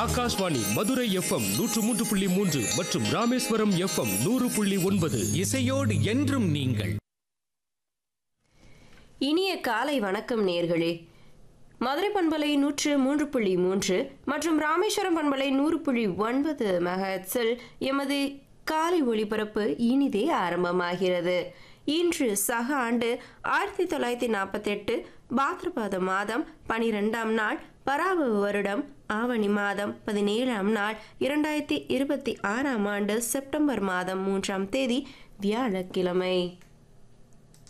Akashvani Madurai FM நூற்று மூன்று புள்ளி மூன்று மற்றும் ராமேஸ்வரம் எஃப்எம் நூறு புள்ளி ஒன்பது இசையோடு என்றும் நீங்கள் இனிய காலை வணக்கம் நேர்களே மதுரை பண்பலை நூற்று மூன்று புள்ளி மூன்று மற்றும் ராமேஸ்வரம் பண்பலை நூறு புள்ளி ஒன்பது மெகட்ஸில் எமது காலை ஒளிபரப்பு இனிதே ஆரம்பமாகிறது இன்று சக ஆண்டு ஆயிரத்தி தொள்ளாயிரத்தி நாற்பத்தெட்டு பாத்ரபாத மாதம் பனிரெண்டாம் நாள் பராப வருடம் ஆவணி மாதம் பதினேழாம் நாள் இரண்டாயிரத்தி இருபத்தி ஆறாம் ஆண்டு செப்டம்பர் மாதம் மூன்றாம் தேதி வியாழக்கிழமை